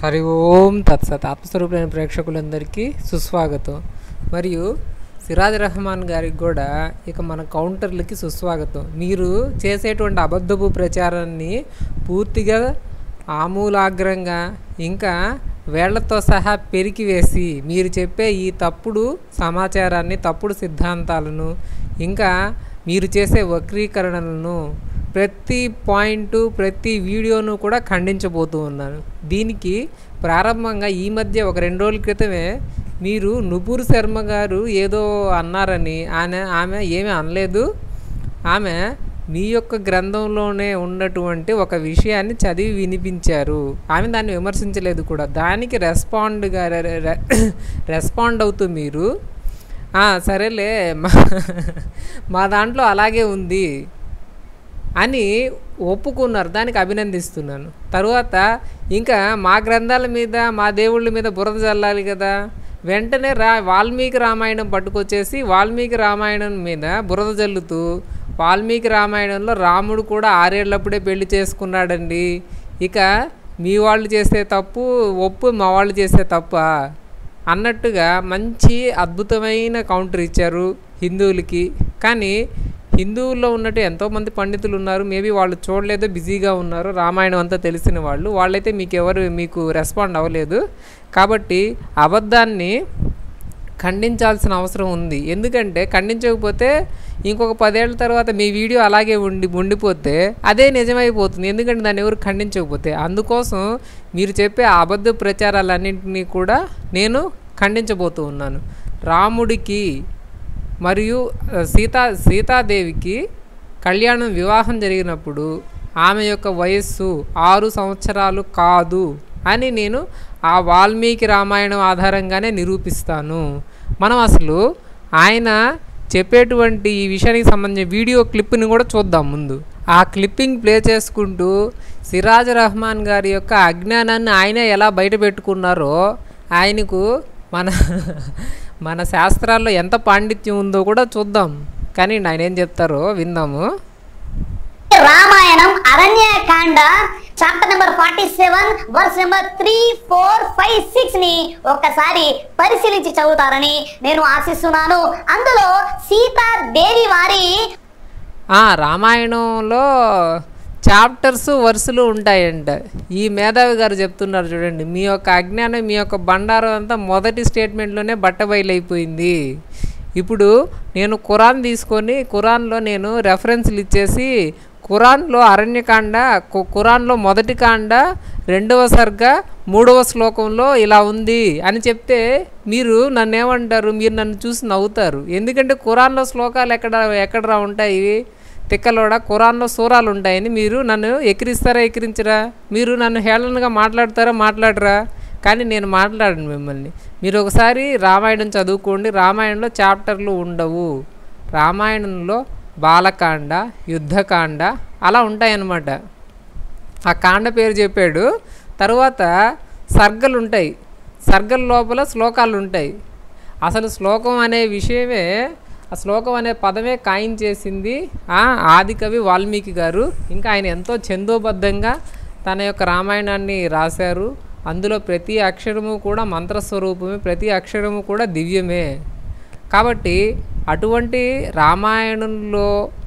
హరి ఓం తత్సత్ ఆత్మస్వరూపులైన ప్రేక్షకులందరికీ సుస్వాగతం మరియు సిరాజ్ రెహమాన్ గారికి కూడా ఇక మన కౌంటర్లకి సుస్వాగతం మీరు చేసేటువంటి అబద్ధపు ప్రచారాన్ని పూర్తిగా ఆమూలాగ్రంగా ఇంకా వేళ్లతో సహా పెరికివేసి మీరు చెప్పే ఈ తప్పుడు సమాచారాన్ని తప్పుడు సిద్ధాంతాలను ఇంకా మీరు చేసే వక్రీకరణలను ప్రతి పాయింట్ ప్రతి వీడియోను కూడా ఖండించబోతూ ఉన్నాను దీనికి ప్రారంభంగా ఈ మధ్య ఒక రెండు రోజుల క్రితమే మీరు నుపూర్ శర్మ గారు ఏదో అన్నారని ఆమె ఆమె ఏమీ అనలేదు ఆమె మీ యొక్క గ్రంథంలోనే ఉన్నటువంటి ఒక విషయాన్ని చదివి వినిపించారు ఆమె దాన్ని విమర్శించలేదు కూడా దానికి రెస్పాండ్గా రె- రె- రెస్పాండ్ అవుతూ మీరు "ఆ, సరేలే మా మా దాంట్లో అలాగే ఉంది అని ఒప్పుకున్నారు దానికి అభినందిస్తున్నాను తరువాత ఇంకా మా గ్రంథాల మీద మా దేవుళ్ళ మీద బురద చల్లాలి కదా వెంటనే రా వాల్మీకి రామాయణం పట్టుకొచ్చేసి వాల్మీకి రామాయణం మీద బురద జల్లుతూ వాల్మీకి రామాయణంలో రాముడు కూడా ఆరేళ్ళప్పుడే పెళ్లి చేసుకున్నాడండి ఇక మీ వాళ్ళు చేసే తప్పు ఒప్పు మా వాళ్ళు చేసే తప్ప అన్నట్టుగా మంచి అద్భుతమైన కౌంటర్ ఇచ్చారు హిందువులకి కానీ హిందువుల్లో ఉన్నట్టు ఎంతోమంది పండితులు ఉన్నారు మేబీ వాళ్ళు చూడలేదు బిజీగా ఉన్నారు రామాయణం అంతా తెలిసిన వాళ్ళు వాళ్ళైతే మీకు ఎవరు మీకు రెస్పాండ్ అవ్వలేదు కాబట్టి అబద్ధాన్ని ఖండించాల్సిన అవసరం ఉంది ఎందుకంటే ఖండించకపోతే ఇంకొక పదేళ్ల తర్వాత మీ వీడియో అలాగే ఉండి ఉండిపోతే అదే నిజమైపోతుంది ఎందుకంటే దాన్ని ఎవరు ఖండించకపోతే అందుకోసం మీరు చెప్పే ఆ అబద్ధ ప్రచారాలన్నింటినీ కూడా నేను ఖండించబోతూ ఉన్నాను రాముడికి మరియు ఆ, సీతా సీతాదేవికి కళ్యాణం వివాహం జరిగినప్పుడు ఆమె యొక్క వయస్సు ఆరు సంవత్సరాలు కాదు అని నేను ఆ వాల్మీకి రామాయణం ఆధారంగానే నిరూపిస్తాను మనం అసలు ఆయన చెప్పేటువంటి ఈ విషయానికి సంబంధించిన వీడియో క్లిప్ని కూడా చూద్దాం ముందు ఆ క్లిప్పింగ్ ప్లే చేసుకుంటూ సిరాజ్ రహమాన్ గారి యొక్క అజ్ఞానాన్ని ఆయనే ఎలా బయట పెట్టుకున్నారో ఆయనకు మన మన శాస్త్రాల్లో ఎంత పాండిత్యం ఉందో కూడా చూద్దాం కానీ ఆయన ఏం చెప్తారో విందాము Ramayanam Aranyakanda chapter number forty seven verse number three four five six ని ఒక్కసారి పరిశీలించి చదువుతారని నేను ఆశిస్తున్నాను అందులో సీతాదేవి వారి ఆ, రామాయణంలో చాప్టర్స్ వరుసలు ఉంటాయంట ఈ మేధావి గారు చెప్తున్నారు చూడండి మీ యొక్క అజ్ఞానం మీ యొక్క బండారం అంతా మొదటి స్టేట్మెంట్లోనే బట్టబయలైపోయింది ఇప్పుడు నేను ఖురాన్ తీసుకొని ఖురాన్లో నేను రెఫరెన్స్లు ఇచ్చేసి ఖురాన్లో అరణ్యకాండ కు- ఖురాన్లో మొదటి కాండ రెండవ సర్గ మూడవ శ్లోకంలో ఇలా ఉంది అని చెప్తే మీరు నన్ను ఏమంటారు మీరు నన్ను చూసి నవ్వుతారు ఎందుకంటే ఖురాన్లో శ్లోకాలు ఎక్కడ ఎక్కడరా ఉంటాయి తిక్కలోడ ఖురాన్లో సూరాలు ఉంటాయని మీరు నన్ను ఎక్కిరిస్తారా ఎక్కిరించరా మీరు నన్ను హేళనగా మాట్లాడతారా మాట్లాడరా కానీ నేను మాట్లాడను మిమ్మల్ని మీరు ఒకసారి రామాయణం చదువుకోండి రామాయణంలో చాప్టర్లు ఉండవు రామాయణంలో బాలకాండ యుద్ధకాండ అలా ఉంటాయన్నమాట ఆ కాండ పేరు చెప్పాడు తర్వాత సర్గలు ఉంటాయి సర్గల లోపల శ్లోకాలు ఉంటాయి అసలు శ్లోకం అనే విషయమే ఆ శ్లోకం అనే పదమే కాయిన్ చేసింది ఆ ఆదికవి వాల్మీకి గారు ఇంకా ఆయన ఎంతో ఛందోబద్ధంగా తన యొక్క రామాయణాన్ని రాశారు అందులో ప్రతి అక్షరము కూడా మంత్రస్వరూపమే ప్రతి అక్షరము కూడా దివ్యమే కాబట్టి అటువంటి రామాయణంలో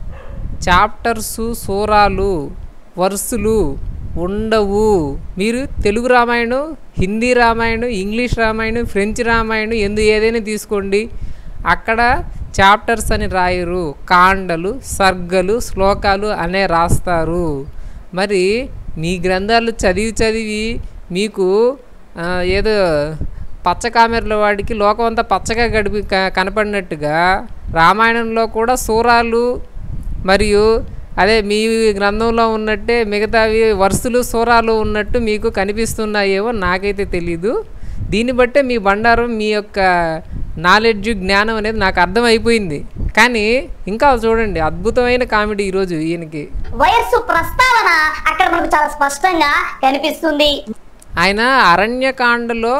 చాప్టర్సు సూరాలు వరుసలు ఉండవు మీరు తెలుగు రామాయణం హిందీ రామాయణం ఇంగ్లీష్ రామాయణం ఫ్రెంచ్ రామాయణం ఎందు ఏదైనా తీసుకోండి అక్కడ చాప్టర్స్ అని రాయరు కాండలు సర్గలు శ్లోకాలు అనే రాస్తారు మరి మీ గ్రంథాలు చదివి చదివి మీకు ఆ, ఏదో పచ్చ కామెర్ల వాడికి లోకం అంతా పచ్చగా గడిపి క- కనపడినట్టుగా రామాయణంలో కూడా సూరాలు మరియు అదే మీ గ్రంథంలో ఉన్నట్టే మిగతావి వరుసలు సూరాలు ఉన్నట్టు మీకు కనిపిస్తున్నాయేమో నాకైతే తెలీదు దీన్ని బట్టే మీ బండారం మీ యొక్క నాలెడ్జ్ జ్ఞానం అనేది నాకు అర్థమైపోయింది కానీ ఇంకా చూడండి అద్భుతమైన కామెడీ ఈరోజు ఈయనకి వయస్సు ప్రస్తావన అక్కడ మనకు చాలా స్పష్టంగా కనిపిస్తుంది ఆయన అరణ్యకాండలో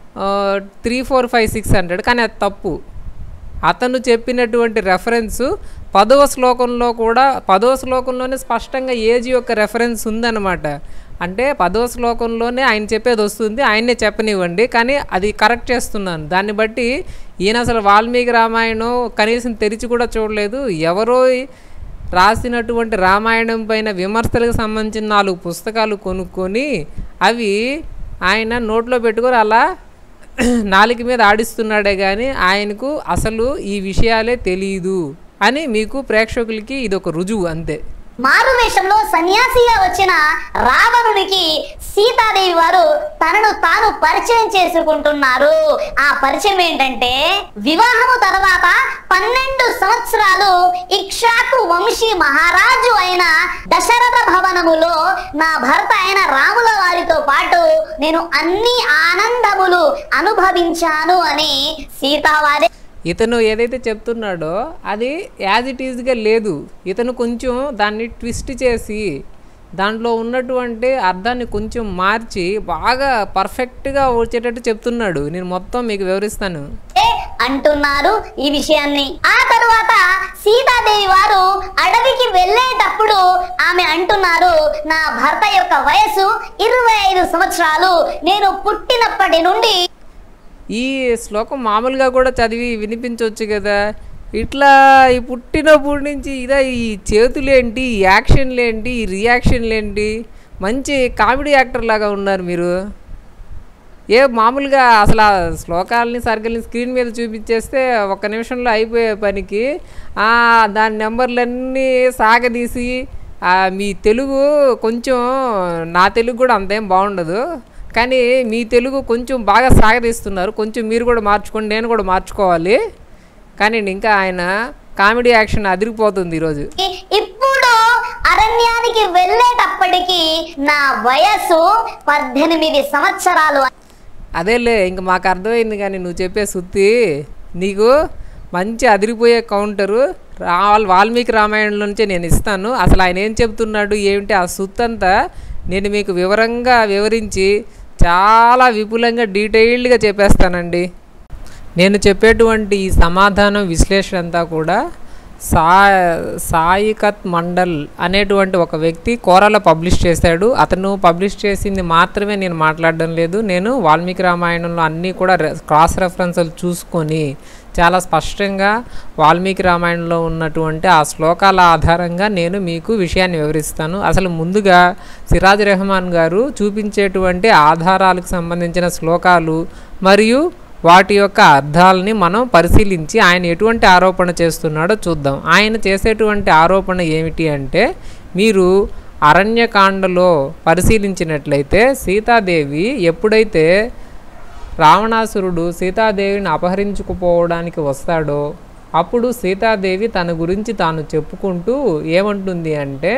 three four five six hundred కానీ అది తప్పు అతను చెప్పినటువంటి రెఫరెన్స్ పదవ శ్లోకంలో కూడా పదవ శ్లోకంలోనే స్పష్టంగా ఏజ్ యొక్క రెఫరెన్స్ ఉందన్నమాట అంటే పదవ శ్లోకంలోనే ఆయన చెప్పేది వస్తుంది ఆయన్నే చెప్పనివ్వండి కానీ అది కరెక్ట్ చేస్తున్నాను దాన్ని బట్టి ఈయన అసలు వాల్మీకి రామాయణం కనీసం తెరిచి కూడా చూడలేదు ఎవరో రాసినటువంటి రామాయణం పైన విమర్శలకు సంబంధించిన నాలుగు పుస్తకాలు కొనుక్కొని అవి ఆయన నోట్లో పెట్టుకొని అలా నాలుక మీద ఆడిస్తున్నాడే కానీ ఆయనకు అసలు ఈ విషయాలే తెలియదు అని మీకు ప్రేక్షకులకి ఇది ఒక రుజువు అంతే మారు వేషంలో సన్యాసిగా వచ్చిన రావణునికి సీతాదేవి వారు తనను తాను పరిచయం చేసుకుంటున్నారు ఆ పరిచయం ఏంటంటే వివాహము తర్వాత పన్నెండు సంవత్సరాలు ఇక్షాకు వంశీ మహారాజు అయిన దశరథ భవనములో నా భర్త అయిన రాముల వారితో పాటు నేను అన్ని ఆనందములు అనుభవించాను అని సీతావారి ఇతను ఏదైతే చెప్తున్నాడో అది యాజ్ ఇట్ ఈజ్గా లేదు ఇతను కొంచెం దాన్ని ట్విస్ట్ చేసి దాంట్లో ఉన్నటువంటి అర్థాన్ని కొంచెం మార్చి బాగా పర్ఫెక్ట్గా వచ్చేటట్టు చెప్తున్నాడు నేను మొత్తం మీకు వివరిస్తాను అంటున్నారు ఈ విషయాన్ని ఆ తరువాత సీతాదేవి వారు అడవికి వెళ్ళేటప్పుడు ఆమె అంటున్నారు నా భర్త యొక్క వయసు ఇరవై ఐదు సంవత్సరాలు నేను పుట్టినప్పటి నుండి ఈ శ్లోకం మామూలుగా కూడా చదివి వినిపించవచ్చు కదా ఇట్లా ఈ పుట్టినప్పటి నుంచి ఇదా ఈ చేతులేంటి ఈ యాక్షన్లేంటి ఈ రియాక్షన్లేంటి మంచి కామెడీ యాక్టర్ లాగా ఉన్నారు మీరు ఏ మామూలుగా అసలు ఆ శ్లోకాలని సర్కిల్ని స్క్రీన్ మీద చూపించేస్తే ఒక్క నిమిషంలో అయిపోయే పనికి ఆ, దాని నెంబర్లన్నీ సాగదీసి ఆ, మీ తెలుగు కొంచెం నా తెలుగు కూడా అంతేం బాగుండదు కానీ మీ తెలుగు కొంచెం బాగా సాగదీస్తున్నారు కొంచెం మీరు కూడా మార్చుకోండి నేను కూడా మార్చుకోవాలి కానీ ఇంకా ఆయన కామెడీ యాక్షన్ అదిరిపోతుంది ఈరోజు ఇప్పుడు అరణ్యానికి వెళ్ళేటప్పటికి నా వయసు పద్దెనిమిది సంవత్సరాలు అదేలే ఇంక మాకు అర్థమైంది కానీ నువ్వు చెప్పే సుత్తి నీకు మంచి అదిరిపోయే కౌంటరు రా వాల్మీకి రామాయణం నుంచే నేను ఇస్తాను అసలు ఆయన ఏం చెప్తున్నాడు ఏమిటి ఆ సుత్ అంతా నేను మీకు వివరంగా వివరించి చాలా విపులంగా డీటెయిల్డ్గా చెప్పేస్తానండి నేను చెప్పేటువంటి ఈ సమాధానం విశ్లేషణ అంతా కూడా సా సాయికత్ మండల్ అనేటువంటి ఒక వ్యక్తి కోరలో పబ్లిష్ చేశాడు అతను పబ్లిష్ చేసింది మాత్రమే నేను మాట్లాడడం లేదు నేను వాల్మీకి రామాయణంలో అన్నీ కూడా రె- క్రాస్ రెఫరెన్స్లు చూసుకొని చాలా స్పష్టంగా వాల్మీకి రామాయణంలో ఉన్నటువంటి ఆ శ్లోకాల ఆధారంగా నేను మీకు విషయాన్ని వివరిస్తాను అసలు ముందుగా సిరాజ్ రెహమాన్ గారు చూపించేటువంటి ఆధారాలకు సంబంధించిన శ్లోకాలు మరియు వాటి యొక్క అర్థాలని మనం పరిశీలించి ఆయన ఎటువంటి ఆరోపణ చేస్తున్నాడో చూద్దాం ఆయన చేసేటువంటి ఆరోపణ ఏమిటి అంటే మీరు అరణ్యకాండలో పరిశీలించినట్లయితే సీతాదేవి ఎప్పుడైతే రావణాసురుడు సీతాదేవిని అపహరించుకుపోవడానికి వస్తాడో అప్పుడు సీతాదేవి తన గురించి తాను చెప్పుకుంటూ ఏమంటుంది అంటే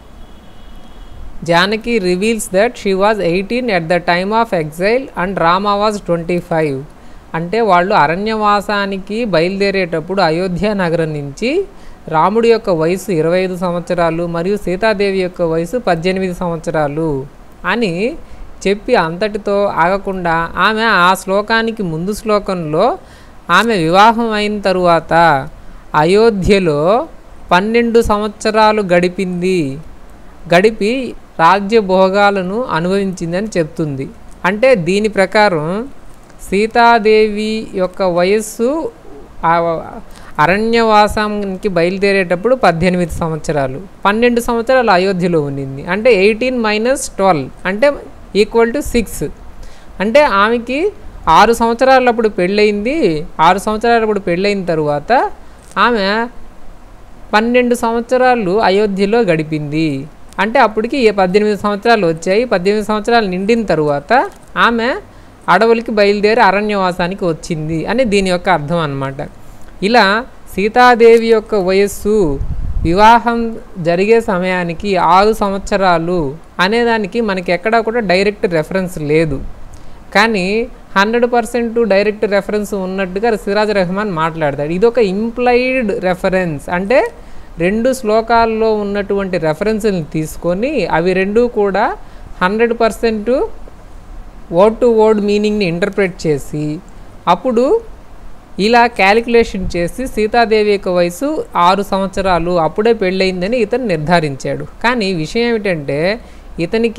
Janaki reveals that she was eighteen at the time of exile and Rama was twenty five అంటే వాళ్ళు అరణ్యవాసానికి బయలుదేరేటప్పుడు అయోధ్య నగరం నుంచి రాముడి యొక్క వయసు ఇరవై ఐదు సంవత్సరాలు మరియు సీతాదేవి యొక్క వయసు పద్దెనిమిది సంవత్సరాలు అని చెప్పి అంతటితో ఆగకుండా ఆమె ఆ శ్లోకానికి ముందు శ్లోకంలో ఆమె వివాహం అయిన తరువాత అయోధ్యలో పన్నెండు సంవత్సరాలు గడిపింది గడిపి రాజ్య భోగాలను అనుభవించిందని చెప్తుంది అంటే దీని ప్రకారం సీతాదేవి యొక్క వయస్సు ఆ అరణ్యవాసానికి బయలుదేరేటప్పుడు పద్దెనిమిది సంవత్సరాలు పన్నెండు సంవత్సరాలు అయోధ్యలో ఉండింది అంటే ఎయిటీన్ మైనస్ ట్వెల్వ్ అంటే ఈక్వల్ టు సిక్స్ అంటే ఆమెకి ఆరు సంవత్సరాలప్పుడు పెళ్ళయింది ఆరు సంవత్సరాలప్పుడు పెళ్ళైన తరువాత ఆమె పన్నెండు సంవత్సరాలు అయోధ్యలో గడిపింది అంటే అప్పటికి ఈ పద్దెనిమిది సంవత్సరాలు వచ్చాయి పద్దెనిమిది సంవత్సరాలు నిండిన తరువాత ఆమె అడవులకి బయలుదేరి అరణ్యవాసానికి వచ్చింది అని దీని యొక్క అర్థం అన్నమాట ఇలా సీతాదేవి యొక్క వయస్సు వివాహం జరిగే సమయానికి ఆరు సంవత్సరాలు అనేదానికి మనకి ఎక్కడా కూడా డైరెక్ట్ రెఫరెన్స్ లేదు కానీ హండ్రెడ్ పర్సెంట్ డైరెక్ట్ రెఫరెన్స్ ఉన్నట్టుగా సిరాజ్ రెహమాన్ మాట్లాడతాడు ఇది ఒక ఇంప్లైడ్ రెఫరెన్స్ అంటే రెండు శ్లోకాల్లో ఉన్నటువంటి రెఫరెన్స్ని తీసుకొని అవి రెండు కూడా hundred percent word to word మీనింగ్ని ఇంటర్ప్రెట్ చేసి అప్పుడు ఇలా క్యాలిక్యులేషన్ చేసి సీతాదేవి యొక్క వయసు ఆరు సంవత్సరాలు అప్పుడే పెళ్ళయిందని ఇతను నిర్ధారించాడు కానీ విషయం ఏమిటంటే ఇతనికి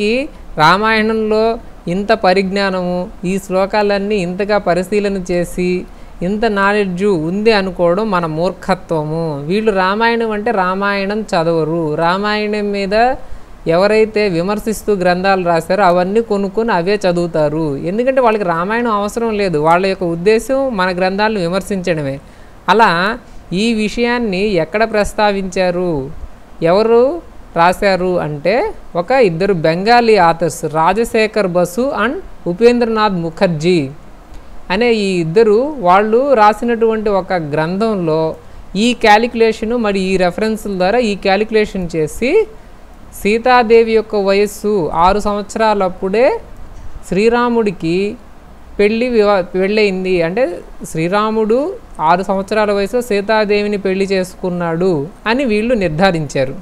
రామాయణంలో ఇంత పరిజ్ఞానము ఈ శ్లోకాలన్నీ ఇంతగా పరిశీలన చేసి ఇంత నాలెడ్జ్ ఉంది అనుకోవడం మన మూర్ఖత్వము వీళ్ళు రామాయణం అంటే రామాయణం చదవరు రామాయణం మీద ఎవరైతే విమర్శిస్తూ గ్రంథాలు రాశారో అవన్నీ కొనుక్కొని అవే చదువుతారు ఎందుకంటే వాళ్ళకి రామాయణం అవసరం లేదు వాళ్ళ యొక్క ఉద్దేశం మన గ్రంథాలను విమర్శించడమే అలా ఈ విషయాన్ని ఎక్కడ ప్రస్తావించారు ఎవరు రాశారు అంటే ఒక ఇద్దరు బెంగాలీ ఆథర్స్ రాజశేఖర్ బసు అండ్ ఉపేంద్రనాథ్ ముఖర్జీ అనే ఈ ఇద్దరు వాళ్ళు రాసినటువంటి ఒక గ్రంథంలో ఈ క్యాలిక్యులేషను మరి ఈ రెఫరెన్స్ల ద్వారా ఈ క్యాలిక్యులేషన్ చేసి సీతాదేవి యొక్క వయస్సు ఆరు సంవత్సరాలప్పుడే శ్రీరాముడికి పెళ్ళి వివా పెళ్ళయింది అంటే శ్రీరాముడు ఆరు సంవత్సరాల వయసులో సీతాదేవిని పెళ్లి చేసుకున్నాడు అని వీళ్ళు నిర్ధారించారు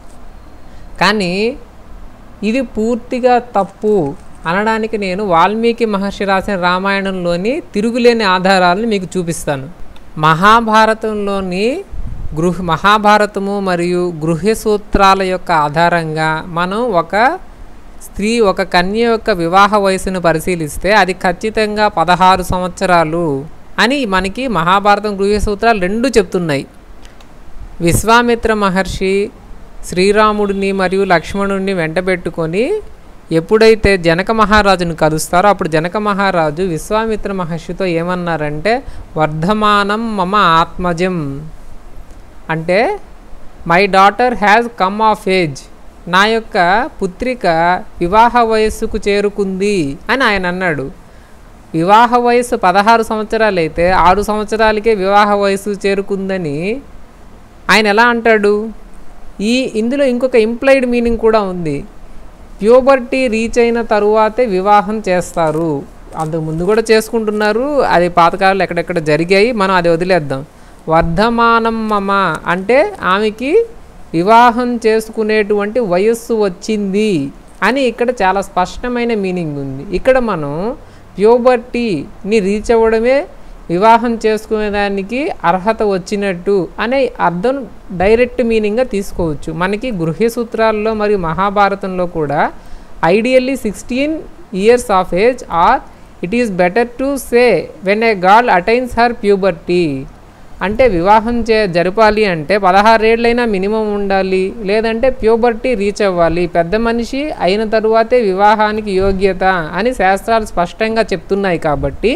కానీ ఇది పూర్తిగా తప్పు అనడానికి నేను వాల్మీకి మహర్షి రాసిన రామాయణంలోని తిరుగులేని ఆధారాలను మీకు చూపిస్తాను మహాభారతంలోని గృహ మహాభారతము మరియు గృహ్య సూత్రాల యొక్క ఆధారంగా మనం ఒక స్త్రీ ఒక కన్య యొక్క వివాహ వయసును పరిశీలిస్తే అది ఖచ్చితంగా పదహారు సంవత్సరాలు అని మనకి మహాభారతం గృహ్య సూత్రాలు రెండు చెప్తున్నాయి విశ్వామిత్ర మహర్షి శ్రీరాముడిని మరియు లక్ష్మణుడిని వెంటబెట్టుకొని ఎప్పుడైతే జనక మహారాజును కలుస్తారో అప్పుడు జనక మహారాజు విశ్వామిత్ర మహర్షితో ఏమన్నారంటే వర్ధమానం మమ ఆత్మజం అంటే my daughter has come of age నా యొక్క పుత్రిక వివాహ వయస్సుకు చేరుకుంది అని ఆయన అన్నాడు వివాహ వయస్సు పదహారు సంవత్సరాలు అయితే ఆరు సంవత్సరాలకే వివాహ వయస్సు చేరుకుందని ఆయన ఎలా అంటాడు ఈ ఇందులో ఇంకొక ఇంప్లైడ్ మీనింగ్ కూడా ఉంది ప్యూబర్టీ రీచ్ అయిన తరువాతే వివాహం చేస్తారు అంతకు ముందు కూడా చేసుకుంటున్నారు అది పాతకాలంలో ఎక్కడెక్కడ జరిగాయి మనం అది వదిలేద్దాం వర్ధమానం మమ అంటే ఆమెకి వివాహం చేసుకునేటువంటి వయస్సు వచ్చింది అని ఇక్కడ చాలా స్పష్టమైన మీనింగ్ ఉంది ఇక్కడ మనం ప్యూబర్టీని రీచ్ అవ్వడమే వివాహం చేసుకునేదానికి అర్హత వచ్చినట్టు అనే అర్థం డైరెక్ట్ మీనింగ్గా తీసుకోవచ్చు మనకి గృహ్య సూత్రాల్లో మరియు మహాభారతంలో కూడా ideally sixteen years of age or it is better to say when a girl attains her puberty అంటే వివాహం చే జరపాలి అంటే పదహారేళ్ళైనా మినిమం ఉండాలి లేదంటే ప్యూబర్టీ రీచ్ అవ్వాలి పెద్ద మనిషి అయిన తరువాతే వివాహానికి యోగ్యత అని శాస్త్రాలు స్పష్టంగా చెప్తున్నాయి కాబట్టి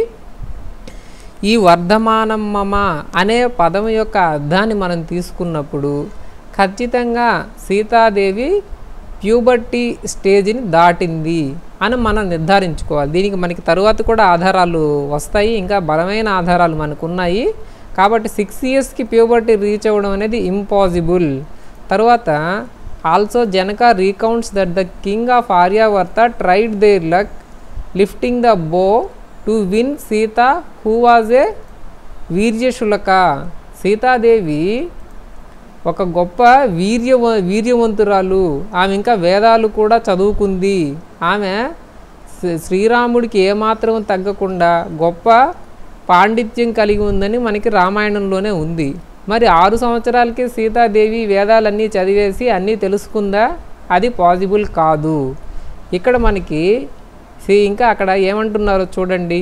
ఈ వర్ధమానం మమ అనే పదం యొక్క అర్థాన్ని మనం తీసుకున్నప్పుడు ఖచ్చితంగా సీతాదేవి ప్యూబర్టీ స్టేజ్ని దాటింది అని మనం నిర్ధారించుకోవాలి దీనికి మనకి తరువాత కూడా ఆధారాలు వస్తాయి ఇంకా బలమైన ఆధారాలు మనకు ఉన్నాయి కాబట్టి సిక్స్ ఇయర్స్కి ప్యూబర్టీ రీచ్ అవ్వడం అనేది ఇంపాసిబుల్ తర్వాత also Janaka recounts that the king of Aryavarta tried their luck lifting the bow to win Sita who was a వీర్యశులక సీతాదేవి ఒక గొప్ప వీర్య వీర్యవంతురాలు ఆమె ఇంకా వేదాలు కూడా చదువుకుంది ఆమె శ్రీ- శ్రీరాముడికి ఏమాత్రం తగ్గకుండా గొప్ప పాండిత్యం కలిగి ఉందని మనకి రామాయణంలోనే ఉంది మరి ఆరు సంవత్సరాలకి సీతాదేవి వేదాలన్నీ చదివేసి అన్నీ తెలుసుకుందా అది పాసిబుల్ కాదు ఇక్కడ మనకి సి- ఇంకా అక్కడ ఏమంటున్నారో చూడండి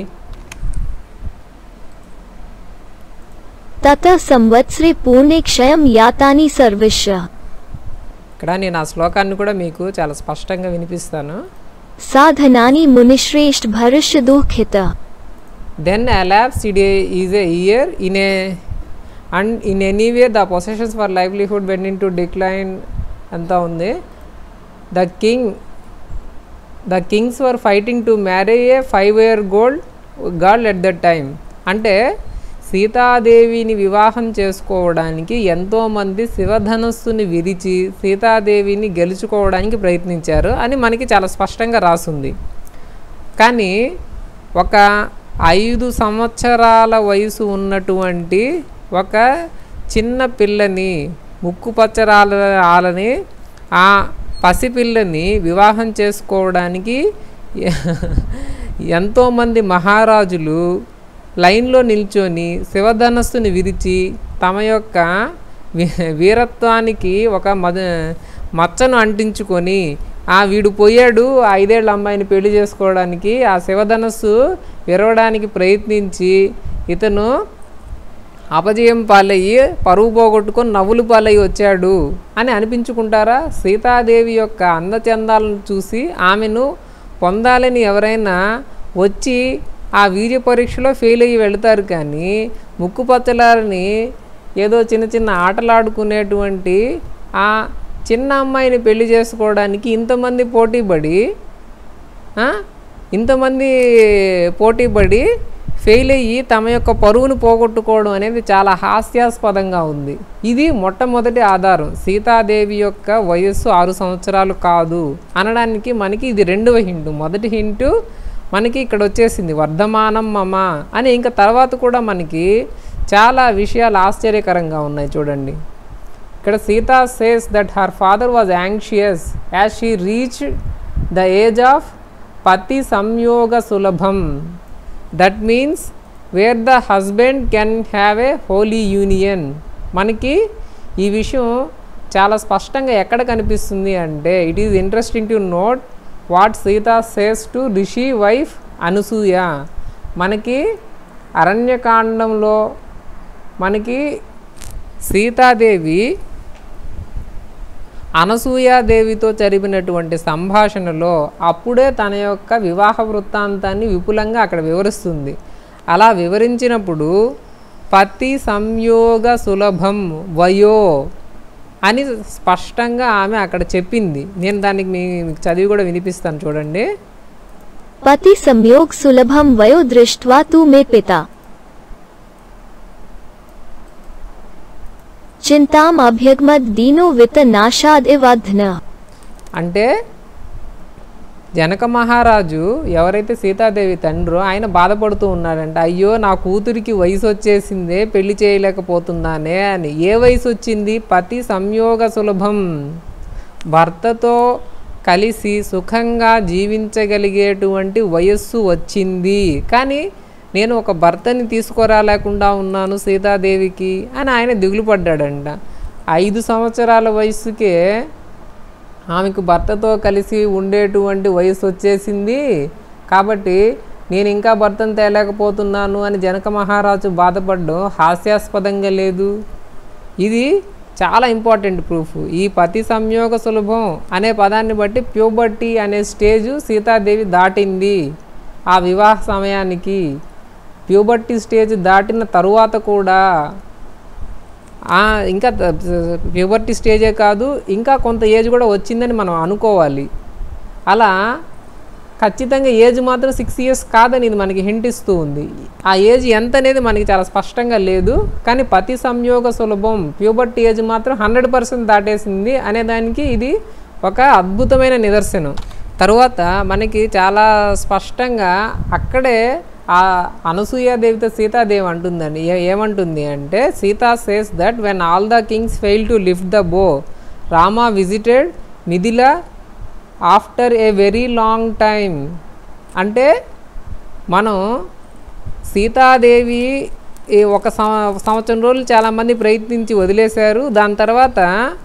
ततः संवत्सरे पूर्णे क्षयं यातानि सर्विश्य ఇక్కడ నేను ఆ శ్లోకాన్ని కూడా మీకు చాలా స్పష్టంగా వినిపిస్తాను साधनानि मुनिश्रेष्ठ भरिष्य दुःखित then elapse it is a year in a and in anyway the possessions for livelihood when in to decline అంతా ఉంది the king the kings were fighting to marry a five year gold girl at that time అంటే సీతాదేవిని వివాహం చేసుకోవడానికి ఎంతోమంది శివధనస్సుని విరిచి సీతాదేవిని గెలుచుకోవడానికి ప్రయత్నించారు అని మనకి చాలా స్పష్టంగా రాసుంది కానీ ఒక ఐదు సంవత్సరాల వయసు ఉన్నటువంటి ఒక చిన్న పిల్లని ముక్కు పచ్చరాల ఆలని ఆ పసిపిల్లని వివాహం చేసుకోవడానికి ఎంతోమంది మహారాజులు లైన్లో నిల్చొని శివధనస్సుని విరిచి తమ యొక్క వీ- వీరత్వానికి ఒక మద మచ్చను అంటించుకొని ఆ వీడు పోయాడు ఆ ఐదేళ్ల అమ్మాయిని పెళ్లి చేసుకోవడానికి ఆ శివధనస్సు విరవడానికి ప్రయత్నించి ఇతను అపజయం పాలయ్యి పరువు పోగొట్టుకొని నవ్వులు పాలయ్యి వచ్చాడు అని అనిపించుకుంటారా సీతాదేవి యొక్క అందచందాలను చూసి ఆమెను పొందాలని ఎవరైనా వచ్చి ఆ వీర్య పరీక్షలో ఫెయిల్ అయ్యి వెళతారు కానీ ముక్కు పచ్చలారని ఏదో చిన్న చిన్న ఆటలాడుకునేటువంటి ఆ చిన్న అమ్మాయిని పెళ్లి చేసుకోవడానికి ఇంతమంది పోటీపడి ఆ? ఇంతమంది పోటీపడి ఫెయిల్ అయ్యి తమ యొక్క పరువును పోగొట్టుకోవడం అనేది చాలా హాస్యాస్పదంగా ఉంది ఇది మొట్టమొదటి ఆధారం సీతాదేవి యొక్క వయస్సు ఆరు సంవత్సరాలు కాదు అనడానికి మనకి ఇది రెండవ హింటు మొదటి హింటు మనకి ఇక్కడ వచ్చేసింది వర్ధమానం మమ అని ఇంకా తర్వాత కూడా మనకి చాలా విషయాలు ఆశ్చర్యకరంగా ఉన్నాయి చూడండి ఇక్కడ Sita says that her father was anxious as she reach the age of పతి సంయోగ సులభం that means where the husband can have a holy union మనకి ఈ విషయం చాలా స్పష్టంగా ఎక్కడ కనిపిస్తుంది అంటే it is interesting to note what Sita says to rishi wife Anasuya మనకి అరణ్యకాండంలో మనకి సీతాదేవి అనసూయాదేవితో జరిపినటువంటి సంభాషణలో అప్పుడే తన యొక్క వివాహ వృత్తాంతాన్ని విపులంగా అక్కడ వివరిస్తుంది అలా వివరించినప్పుడు పతి సంయోగ సులభం వయో అని స్పష్టంగా ఆమె అక్కడ చెప్పింది నేను దానికి మీ మీకు చదివి కూడా వినిపిస్తాను చూడండి पति संयोग सुलभम वयो दृष्ट्वा तु मे पिता चिंताम अभ्यगमद दीनो वित नाशाद इवध्न అంటే జనక మహారాజు ఎవరైతే సీతాదేవి తండ్రో ఆయన బాధపడుతూ ఉన్నాడంట అయ్యో నా కూతురికి వయసు వచ్చేసిందే పెళ్లి చేయలేకపోతున్నానే అని ఏ వయసు వచ్చింది పతి సంయోగ సులభం భర్తతో కలిసి సుఖంగా జీవించగలిగేటువంటి వయస్సు వచ్చింది కానీ నేను ఒక భర్తని తీసుకురాలేకుండా ఉన్నాను సీతాదేవికి అని ఆయన దిగులు పడ్డాడంట ఐదు సంవత్సరాల వయసుకే ఆమెకు భర్తతో కలిసి ఉండేటువంటి వయసు వచ్చేసింది కాబట్టి నేను ఇంకా భర్తను తేలేకపోతున్నాను అని జనక మహారాజు బాధపడడం హాస్యాస్పదంగా లేదు ఇది చాలా ఇంపార్టెంట్ ప్రూఫ్ ఈ పతి సంయోగ సులభం అనే పదాన్ని బట్టి ప్యూబర్టీ అనే స్టేజు సీతాదేవి దాటింది ఆ వివాహ సమయానికి ప్యూబర్టీ స్టేజ్ దాటిన తరువాత కూడా ఆ, ఇంకా ప్యూబర్టీ స్టేజే కాదు ఇంకా కొంత ఏజ్ కూడా వచ్చిందని మనం అనుకోవాలి అలా ఖచ్చితంగా ఏజ్ మాత్రం సిక్స్ ఇయర్స్ కాదని ఇది మనకి హింట్ ఇస్తూ ఉంది ఆ ఏజ్ ఎంత అనేది మనకి చాలా స్పష్టంగా లేదు కానీ పతి సంయోగ సులభం ప్యూబర్టీ ఏజ్ మాత్రం హండ్రెడ్ పర్సెంట్ దాటేసింది అనే దానికి ఇది ఒక అద్భుతమైన నిదర్శనం తరువాత మనకి చాలా స్పష్టంగా అక్కడే ఆ అనసూయాదేవితో సీతాదేవి అంటుందండి ఏ- ఏమంటుంది అంటే Sita says that when all the kings fail to lift the bow Rama visited Mithila after a very long time అంటే మనం సీతాదేవి ఈ ఒక సంవ- సంవత్సరం రోజులు చాలామంది ప్రయత్నించి వదిలేశారు దాని తర్వాత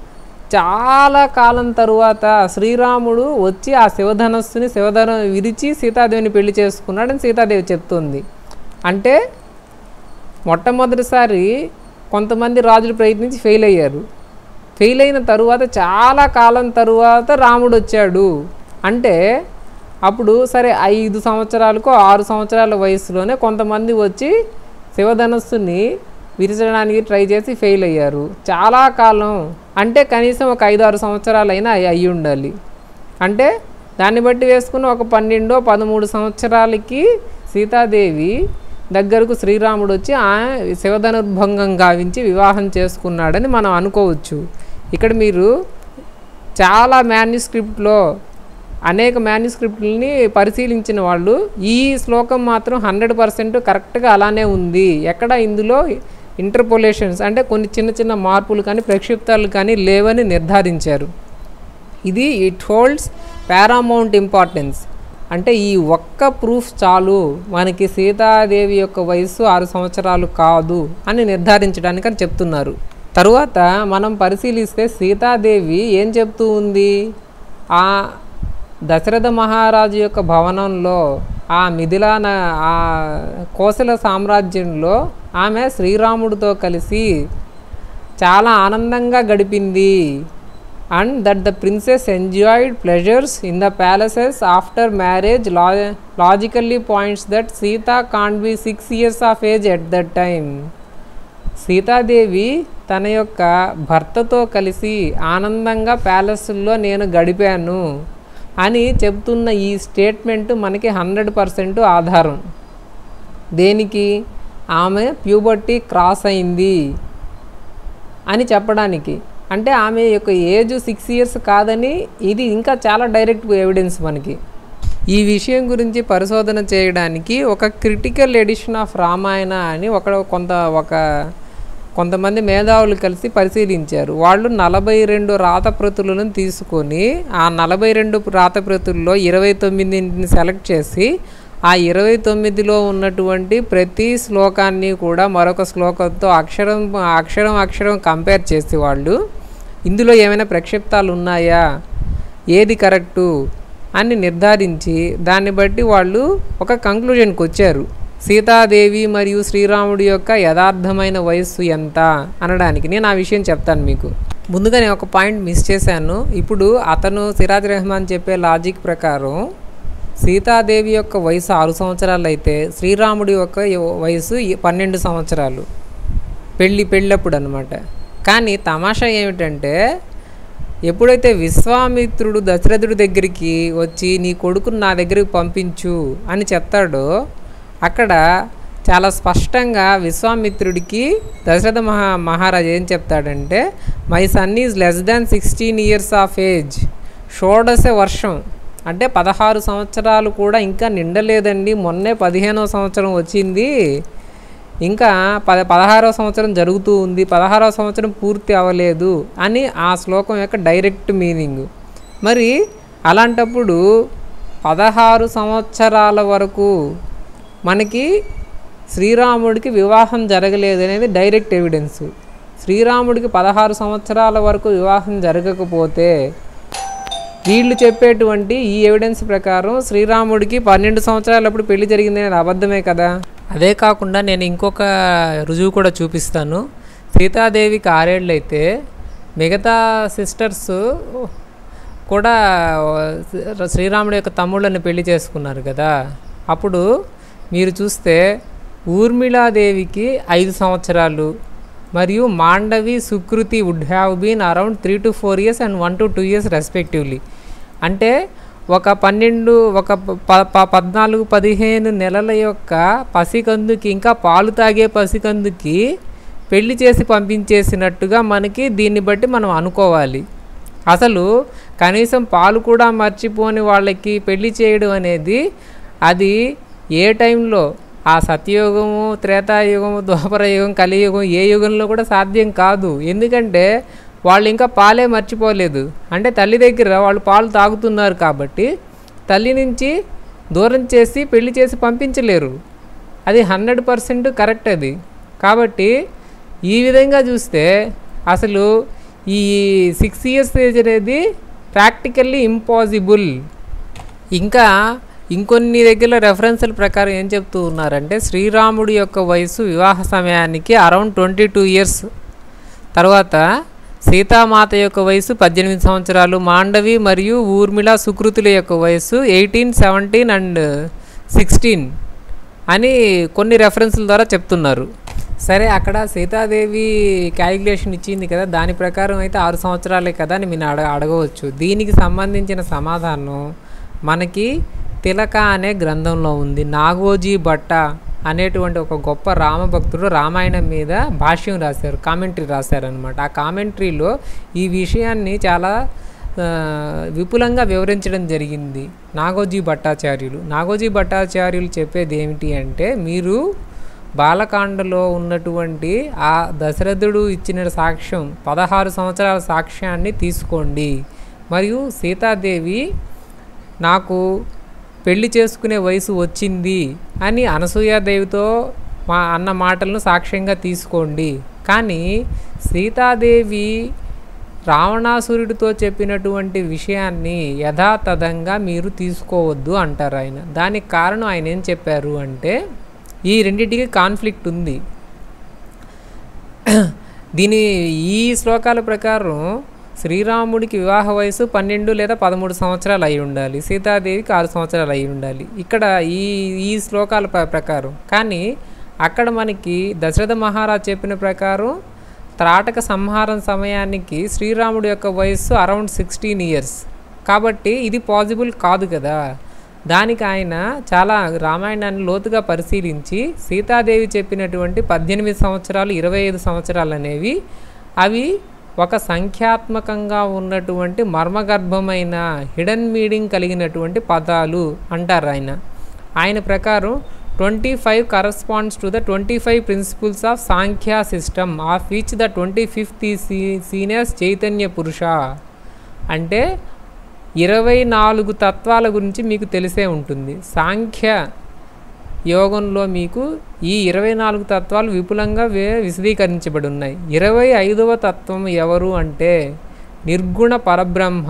చాలా కాలం తరువాత శ్రీరాముడు వచ్చి ఆ శివధనస్సుని శివధనం విరిచి సీతాదేవిని పెళ్లి చేసుకున్నాడని సీతాదేవి చెప్తుంది అంటే మొట్టమొదటిసారి కొంతమంది రాజులు ప్రయత్నించి ఫెయిల్ అయ్యారు ఫెయిల్ అయిన తరువాత చాలా కాలం తరువాత రాముడు వచ్చాడు అంటే అప్పుడు సరే ఐదు సంవత్సరాలకు ఆరు సంవత్సరాల వయసులోనే కొంతమంది వచ్చి శివధనస్సుని విరచడానికి ట్రై చేసి ఫెయిల్ అయ్యారు చాలా కాలం అంటే కనీసం ఒక ఐదు ఆరు సంవత్సరాలైనా అయి అయి ఉండాలి అంటే దాన్ని బట్టి వేసుకుని ఒక పన్నెండో పదమూడు సంవత్సరాలకి సీతాదేవి దగ్గరకు శ్రీరాముడు వచ్చి ఆ శివధనుర్భంగం గావించి వివాహం చేసుకున్నాడని మనం అనుకోవచ్చు ఇక్కడ మీరు చాలా మాన్యుస్క్రిప్ట్లో అనేక మాన్యుస్క్రిప్ట్లని పరిశీలించిన వాళ్ళు ఈ శ్లోకం మాత్రం హండ్రెడ్ పర్సెంట్ కరెక్ట్గా అలానే ఉంది ఎక్కడ ఇందులో ఇంటర్పోలేషన్స్ అంటే కొన్ని చిన్న చిన్న మార్పులు కానీ ప్రక్షిప్తాలు కానీ లేవని నిర్ధారించారు ఇది ఇట్ హోల్డ్స్ పారామౌంట్ ఇంపార్టెన్స్ అంటే ఈ ఒక్క ప్రూఫ్ చాలు మనకి సీతాదేవి యొక్క వయస్సు ఆరు సంవత్సరాలు కాదు అని నిర్ధారించడానికి అని చెప్తున్నారు తరువాత మనం పరిశీలిస్తే సీతాదేవి ఏం చెప్తూ ఉంది ఆ దశరథ మహారాజు యొక్క భవనంలో ఆ మిథిలా న- ఆ కోసల సామ్రాజ్యంలో ఆమె శ్రీరాముడితో కలిసి చాలా ఆనందంగా గడిపింది and that the princess enjoyed pleasures in the palaces after marriage లా logically points that Sita can be six years of age at that time Sitadevi తన యొక్క భర్తతో కలిసి ఆనందంగా ప్యాలెస్లో నేను గడిపాను అని చెప్తున్న ఈ స్టేట్మెంట్ మనకి హండ్రెడ్ పర్సెంట్ ఆధారం దేనికి ఆమె ప్యూబర్టీ క్రాస్ అయింది అని చెప్పడానికి అంటే ఆమె యొక్క ఏజ్ సిక్స్ ఇయర్స్ కాదని ఇది ఇంకా చాలా డైరెక్ట్ ఎవిడెన్స్ మనకి ఈ విషయం గురించి పరిశోధన చేయడానికి ఒక క్రిటికల్ ఎడిషన్ ఆఫ్ రామాయణ అని ఒక కొంత ఒక కొంతమంది మేధావులు కలిసి పరిశీలించారు వాళ్ళు నలభై రెండు రాతప్రతులను తీసుకొని ఆ నలభై రెండు రాతప్రతుల్లో ఇరవై తొమ్మిదిని సెలెక్ట్ చేసి ఆ ఇరవై తొమ్మిదిలో ఉన్నటువంటి ప్రతి శ్లోకాన్ని కూడా మరొక శ్లోకంతో అక్షరం అక్షరం అక్షరం కంపేర్ చేసి వాళ్ళు ఇందులో ఏమైనా ప్రక్షిప్తాలు ఉన్నాయా ఏది కరెక్టు అని నిర్ధారించి దాన్ని బట్టి వాళ్ళు ఒక కంక్లూజన్కి వచ్చారు సీతాదేవి మరియు శ్రీరాముడి యొక్క యథార్థమైన వయస్సు ఎంత అనడానికి నేను ఆ విషయం చెప్తాను మీకు ముందుగా నేను ఒక పాయింట్ మిస్ చేశాను ఇప్పుడు అతను సిరాజ్ రెహమాన్ చెప్పే లాజిక్ ప్రకారం సీతాదేవి యొక్క వయసు ఆరు సంవత్సరాలు అయితే శ్రీరాముడి యొక్క య- వయసు ఈ పన్నెండు సంవత్సరాలు పెళ్ళి పెళ్ళప్పుడు అనమాట కానీ తమాషా ఏమిటంటే ఎప్పుడైతే విశ్వామిత్రుడు దశరథుడి దగ్గరికి వచ్చి నీ కొడుకును నా దగ్గరికి పంపించు అని చెప్తాడో అక్కడ చాలా స్పష్టంగా విశ్వామిత్రుడికి దశరథ మహా మహారాజు ఏం చెప్తాడంటే my son is less than sixteen years of age షోడశ వర్షం అంటే పదహారు సంవత్సరాలు కూడా ఇంకా నిండలేదండి మొన్నే పదిహేనవ సంవత్సరం వచ్చింది ఇంకా పద పదహారవ సంవత్సరం జరుగుతూ ఉంది పదహారవ సంవత్సరం పూర్తి అవ్వలేదు అని ఆ శ్లోకం యొక్క డైరెక్ట్ మీనింగ్ మరి అలాంటప్పుడు పదహారు సంవత్సరాల వరకు మనకి శ్రీరాముడికి వివాహం జరగలేదు అనేది డైరెక్ట్ ఎవిడెన్స్ శ్రీరాముడికి పదహారు సంవత్సరాల వరకు వివాహం జరగకపోతే వీళ్ళు చెప్పేటువంటి ఈ ఎవిడెన్స్ ప్రకారం శ్రీరాముడికి పన్నెండు సంవత్సరాలప్పుడు పెళ్లి జరిగింది అనేది అబద్ధమే కదా అదే కాకుండా నేను ఇంకొక రుజువు కూడా చూపిస్తాను సీతాదేవికి ఆరేళ్ళు అయితే మిగతా సిస్టర్స్ కూడా శ్రీరాముడి యొక్క తమ్ముళ్ళని పెళ్లి చేసుకున్నారు కదా అప్పుడు మీరు చూస్తే ఊర్మిళాదేవికి ఐదు సంవత్సరాలు మరియు Mandavi Sukriti would have been around three to four years and one to two years respectively అంటే ఒక పన్నెండు ఒక ప ప- పద్నాలుగు పదిహేను నెలల యొక్క పసికందుకి ఇంకా పాలు తాగే పసికందుకి పెళ్లి చేసి పంపించేసినట్టుగా మనకి దీన్ని బట్టి మనం అనుకోవాలి అసలు కనీసం పాలు కూడా మర్చిపోని వాళ్ళకి పెళ్లి చేయడం అనేది అది ఏ టైంలో ఆ సత్యయుగము త్రేతాయుగము ద్వాపర యుగం కలియుగం ఏ యుగంలో కూడా సాధ్యం కాదు ఎందుకంటే వాళ్ళు ఇంకా పాలే మర్చిపోలేదు అంటే తల్లి దగ్గర వాళ్ళు పాలు తాగుతున్నారు కాబట్టి తల్లి నుంచి దూరం చేసి పెళ్లి చేసి పంపించలేరు అది హండ్రెడ్ పర్సెంట్ కరెక్ట్ అది కాబట్టి ఈ విధంగా చూస్తే అసలు ఈ సిక్స్ ఇయర్స్ ఏజ్ అనేది ప్రాక్టికల్లీ ఇంపాసిబుల్ ఇంకా ఇంకొన్ని దగ్గర రెఫరెన్స్ల ప్రకారం ఏం చెప్తూ ఉన్నారంటే శ్రీరాముడి యొక్క వయసు వివాహ సమయానికి అరౌండ్ ట్వంటీ టూ ఇయర్స్ తర్వాత సీతామాత యొక్క వయసు పద్దెనిమిది సంవత్సరాలు మాండవి మరియు ఊర్మిళ సుకృతుల యొక్క వయసు ఎయిటీన్ సెవెంటీన్ అండ్ సిక్స్టీన్ అని కొన్ని రెఫరెన్స్ల ద్వారా చెప్తున్నారు సరే అక్కడ సీతాదేవి క్యాలిక్యులేషన్ ఇచ్చింది కదా దాని ప్రకారం అయితే ఆరు సంవత్సరాలే కదా అని మీరు అడగ అడగవచ్చు దీనికి సంబంధించిన సమాధానం మనకి తిలక అనే గ్రంథంలో ఉంది నాగోజీ భట్ట అనేటువంటి ఒక గొప్ప రామభక్తుడు రామాయణం మీద భాష్యం రాశారు కామెంటరీ రాశారనమాట ఆ కామెంటరీలో ఈ విషయాన్ని చాలా ఆ, విపులంగా వివరించడం జరిగింది నాగోజీ భట్టాచార్యులు నాగోజీ భట్టాచార్యులు చెప్పేది ఏమిటి అంటే మీరు బాలకాండలో ఉన్నటువంటి ఆ దశరథుడు ఇచ్చిన సాక్ష్యం పదహారు సంవత్సరాల సాక్ష్యాన్ని తీసుకోండి మరియు సీతాదేవి నాకు పెళ్లి చేసుకునే వయసు వచ్చింది అని అనసూయాదేవితో మా అన్న మాటలను సాక్ష్యంగా తీసుకోండి కానీ సీతాదేవి రావణాసురుడితో చెప్పినటువంటి విషయాన్ని యథాతథంగా మీరు తీసుకోవద్దు అంటారు ఆయన దానికి కారణం ఆయన ఏం చెప్పారు అంటే ఈ రెండింటికి కాన్ఫ్లిక్ట్ ఉంది దీని ఈ శ్లోకాల ప్రకారం శ్రీరాముడికి వివాహ వయసు పన్నెండు లేదా పదమూడు సంవత్సరాలు అయి ఉండాలి సీతాదేవికి ఆరు సంవత్సరాలు అయి ఉండాలి ఇక్కడ ఈ ఈ శ్లోకాల ప్ర- ప్రకారం కానీ అక్కడ మనకి దశరథ మహారాజ్ చెప్పిన ప్రకారం త్రాటక సంహారం సమయానికి శ్రీరాముడి యొక్క వయస్సు అరౌండ్ సిక్స్టీన్ ఇయర్స్ కాబట్టి ఇది పాసిబుల్ కాదు కదా దానికి ఆయన చాలా రామాయణాన్ని లోతుగా పరిశీలించి సీతాదేవి చెప్పినటువంటి పద్దెనిమిది సంవత్సరాలు ఇరవై ఐదు సంవత్సరాలు అనేవి అవి ఒక సంఖ్యాత్మకంగా ఉన్నటువంటి మర్మగర్భమైన హిడెన్ మీనింగ్ కలిగినటువంటి పదాలు అంటారు ఆయన ఆయన ప్రకారం twenty five corresponds to the twenty five principles of Samkhya system of which the twenty fifth see seniors చైతన్య పురుష అంటే ఇరవై నాలుగు తత్వాల గురించి మీకు తెలిసే ఉంటుంది సాంఖ్య యోగంలో మీకు ఈ ఇరవై నాలుగు తత్వాలు విపులంగా వే విశదీకరించబడి ఉన్నాయి ఇరవై ఐదవ తత్వం ఎవరు అంటే నిర్గుణ పరబ్రహ్మ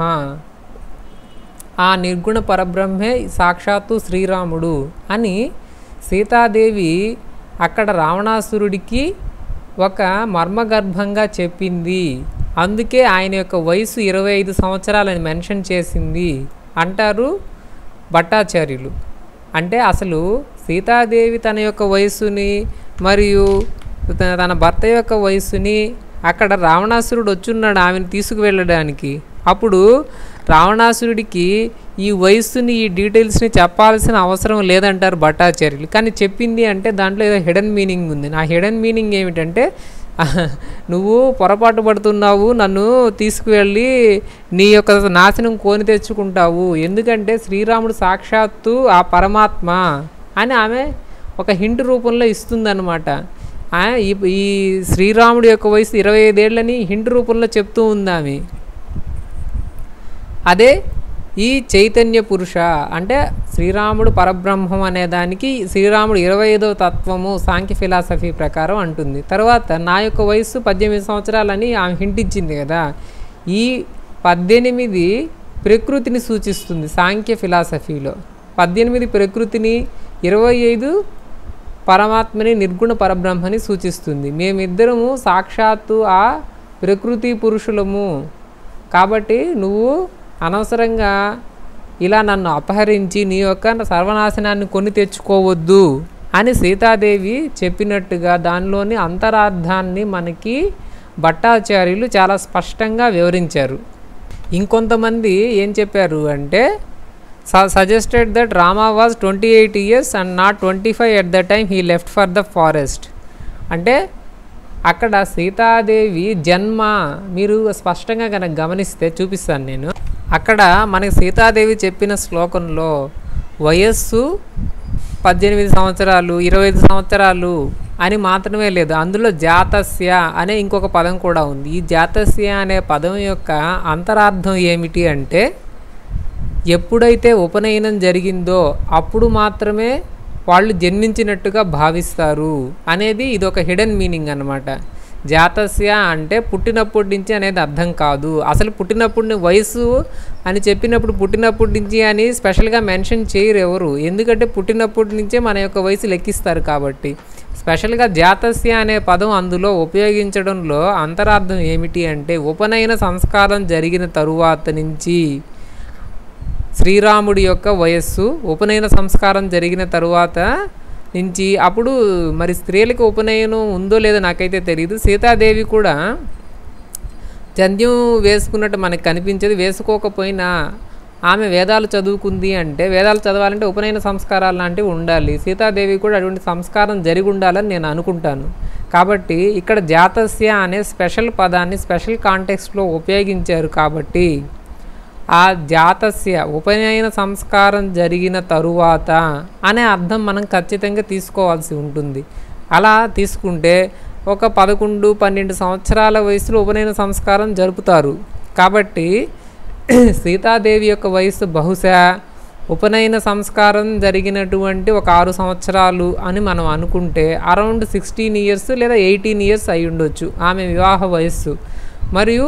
ఆ నిర్గుణ పరబ్రహ్మే సాక్షాత్తు శ్రీరాముడు అని సీతాదేవి అక్కడ రావణాసురుడికి ఒక మర్మగర్భంగా చెప్పింది అందుకే ఆయన యొక్క వయసు ఇరవై ఐదు సంవత్సరాలని మెన్షన్ చేసింది అంటారు భట్టాచార్యులు అంటే అసలు సీతాదేవి తన యొక్క వయస్సుని మరియు తన తన భర్త యొక్క వయస్సుని అక్కడ రావణాసురుడు వచ్చున్నాడు ఆమెను తీసుకువెళ్ళడానికి అప్పుడు రావణాసురుడికి ఈ వయస్సుని ఈ డీటెయిల్స్ని చెప్పాల్సిన అవసరం లేదంటారు భట్టాచార్యులు కానీ చెప్పింది అంటే దాంట్లో ఏదో హిడెన్ మీనింగ్ ఉంది నా హిడెన్ మీనింగ్ ఏమిటంటే నువ్వు పొరపాటు పడుతున్నావు నన్ను తీసుకువెళ్ళి నీ యొక్క నాశనం కోని తెచ్చుకుంటావు ఎందుకంటే శ్రీరాముడు సాక్షాత్తు ఆ పరమాత్మ అని ఆమె ఒక హింట్ రూపంలో ఇస్తుందన్నమాట ఆ, ఈ ఈ శ్రీరాముడి యొక్క వయసు ఇరవై ఐదేళ్ళని హింట్ రూపంలో చెప్తూ ఉంది ఆమె అదే ఈ చైతన్య పురుష అంటే శ్రీరాముడు పరబ్రహ్మం అనే దానికి శ్రీరాముడు ఇరవై ఐదవ తత్వము సాంఖ్య ఫిలాసఫీ ప్రకారం అంటుంది తర్వాత నా యొక్క వయస్సు పద్దెనిమిది సంవత్సరాలని ఆమె హింట్ ఇచ్చింది కదా ఈ పద్దెనిమిది ప్రకృతిని సూచిస్తుంది సాంఖ్య ఫిలాసఫీలో పద్దెనిమిది ప్రకృతిని ఇరవై ఐదు పరమాత్మని నిర్గుణ పరబ్రహ్మని సూచిస్తుంది మేమిద్దరము సాక్షాత్తు ఆ ప్రకృతి పురుషులము కాబట్టి నువ్వు అనవసరంగా ఇలా నన్ను అపహరించి నీ యొక్క సర్వనాశనాన్ని కొని తెచ్చుకోవద్దు అని సీతాదేవి చెప్పినట్టుగా దానిలోని అంతరార్థాన్ని మనకి భట్టాచార్యులు చాలా స్పష్టంగా వివరించారు ఇంకొంతమంది ఏం చెప్పారు అంటే suggested that Rama was twenty eight years and not twenty five at the time he left for the forest అంటే అక్కడ సీతాదేవి జన్మ మీరు స్పష్టంగా కనుక గమనిస్తే చూపిస్తాను నేను అక్కడ మనకి సీతాదేవి చెప్పిన శ్లోకంలో వయస్సు పద్దెనిమిది సంవత్సరాలు ఇరవై ఐదు సంవత్సరాలు అని మాత్రమే లేదు అందులో జాతస్య అనే ఇంకొక పదం కూడా ఉంది ఈ జాతస్య అనే పదం యొక్క అంతరార్థం ఏమిటి అంటే ఎప్పుడైతే ఉపనయనం జరిగిందో అప్పుడు మాత్రమే వాళ్ళు జన్మించినట్టుగా భావిస్తారు అనేది ఇది ఒక హిడెన్ మీనింగ్ అన్నమాట జాతస్య అంటే పుట్టినప్పటి నుంచి అనేది అర్థం కాదు అసలు పుట్టినప్పుడు వయసు అని చెప్పినప్పుడు పుట్టినప్పటి నుంచి అని స్పెషల్గా మెన్షన్ చేయరు ఎవరు ఎందుకంటే పుట్టినప్పటి నుంచే మన యొక్క వయసు లెక్కిస్తారు కాబట్టి స్పెషల్గా జాతస్య అనే పదం అందులో ఉపయోగించడంలో అంతరార్థం ఏమిటి అంటే ఉపనయన సంస్కారం జరిగిన తరువాత నుంచి శ్రీరాముడి యొక్క వయస్సు ఉపనయన సంస్కారం జరిగిన తరువాత నుంచి అప్పుడు మరి స్త్రీలకు ఉపనయనం ఉందో లేదో నాకైతే తెలియదు సీతాదేవి కూడా జంధ్యం వేసుకున్నట్టు మనకు కనిపించేది వేసుకోకపోయినా ఆమె వేదాలు చదువుకుంది అంటే వేదాలు చదవాలంటే ఉపనయన సంస్కారాలు లాంటివి ఉండాలి సీతాదేవి కూడా అటువంటి సంస్కారం జరిగి ఉండాలని నేను అనుకుంటాను కాబట్టి ఇక్కడ జాతస్య అనే స్పెషల్ పదాన్ని స్పెషల్ కాంటెక్స్ట్లో ఉపయోగించారు కాబట్టి ఆ జాతస్య ఉపనయన సంస్కారం జరిగిన తరువాత అనే అర్థం మనం ఖచ్చితంగా తీసుకోవాల్సి ఉంటుంది అలా తీసుకుంటే ఒక పదకొండు పన్నెండు సంవత్సరాల వయసులో ఉపనయన సంస్కారం జరుపుతారు కాబట్టి సీతాదేవి యొక్క వయసు బహుశా ఉపనయన సంస్కారం జరిగినటువంటి ఒక ఆరు సంవత్సరాలు అని మనం అనుకుంటే అరౌండ్ సిక్స్టీన్ ఇయర్స్ లేదా ఎయిటీన్ ఇయర్స్ అయి ఉండొచ్చు ఆమె వివాహ వయస్సు మరియు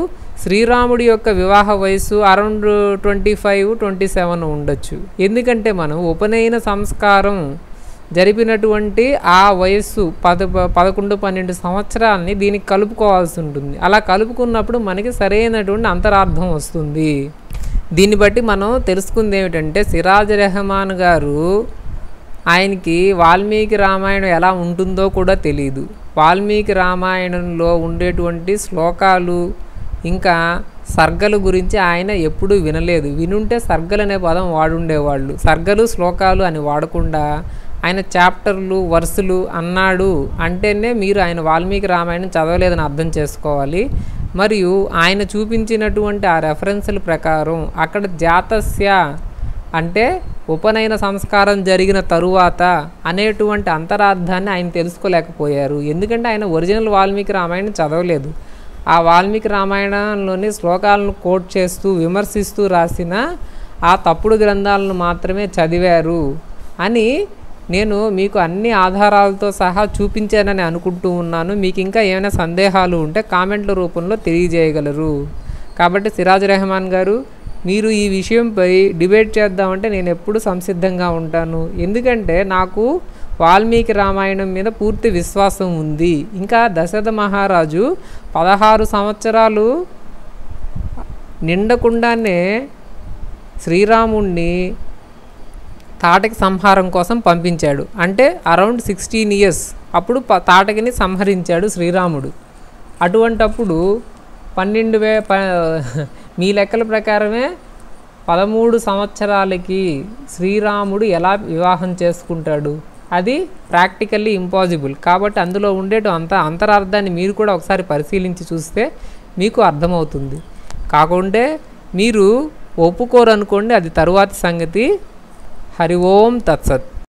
శ్రీరాముడి యొక్క వివాహ వయసు around twenty five twenty seven ఉండొచ్చు ఎందుకంటే మనం ఉపనయన సంస్కారం జరిపినటువంటి ఆ వయస్సు పద పదకొండు పన్నెండు సంవత్సరాలని దీనికి కలుపుకోవాల్సి ఉంటుంది అలా కలుపుకున్నప్పుడు మనకి సరైనటువంటి అంతరార్థం వస్తుంది దీన్ని బట్టి మనం తెలుసుకుంది ఏమిటంటే సిరాజ్ రెహమాన్ గారు ఆయనకి వాల్మీకి రామాయణం ఎలా ఉంటుందో కూడా తెలియదు వాల్మీకి రామాయణంలో ఉండేటువంటి శ్లోకాలు ఇంకా సర్గలు గురించి ఆయన ఎప్పుడూ వినలేదు వినుంటే సర్గలు అనే పదం వాడుండేవాళ్ళు సర్గలు శ్లోకాలు అని వాడకుండా ఆయన చాప్టర్లు వర్సులు అన్నాడు అంటేనే మీరు ఆయన వాల్మీకి రామాయణం చదవలేదని అర్థం చేసుకోవాలి మరియు ఆయన చూపించినటువంటి ఆ రెఫరెన్సుల ప్రకారం అక్కడ జాతస్య అంటే ఉపనయన సంస్కారం జరిగిన తరువాత అనేటువంటి అంతరార్థాన్ని ఆయన తెలుసుకోలేకపోయారు ఎందుకంటే ఆయన ఒరిజినల్ వాల్మీకి రామాయణం చదవలేదు ఆ వాల్మీకి రామాయణంలోని శ్లోకాలను కోట్ చేస్తూ విమర్శిస్తూ రాసిన ఆ తప్పుడు గ్రంథాలను మాత్రమే చదివారు అని నేను మీకు అన్ని ఆధారాలతో సహా చూపించానని అనుకుంటూ ఉన్నాను మీకు ఇంకా ఏమైనా సందేహాలు ఉంటే కామెంట్ల రూపంలో తెలియజేయగలరు కాబట్టి సిరాజ్ రెహమాన్ గారు మీరు ఈ విషయంపై డిబేట్ చేద్దామంటే నేను ఎప్పుడు సంసిద్ధంగా ఉంటాను ఎందుకంటే నాకు వాల్మీకి రామాయణం మీద పూర్తి విశ్వాసం ఉంది ఇంకా దశరథ మహారాజు పదహారు సంవత్సరాలు నిండకుండానే శ్రీరాముణ్ణి తాటకి సంహారం కోసం పంపించాడు అంటే అరౌండ్ సిక్స్టీన్ ఇయర్స్ అప్పుడు ప తాటకిని సంహరించాడు శ్రీరాముడు అటువంటప్పుడు పన్నెండు వే ప మీ లెక్కల ప్రకారమే పదమూడు సంవత్సరాలకి శ్రీరాముడు ఎలా వివాహం చేసుకుంటాడు అది ప్రాక్టికల్లీ ఇంపాసిబుల్ కాబట్టి అందులో ఉండేటు అంత అంతరార్థాన్ని మీరు కూడా ఒకసారి పరిశీలించి చూస్తే మీకు అర్థమవుతుంది కాకుంటే మీరు ఒప్పుకోరు అనుకోండి అది తరువాతి సంగతి హరి ఓం తత్సత్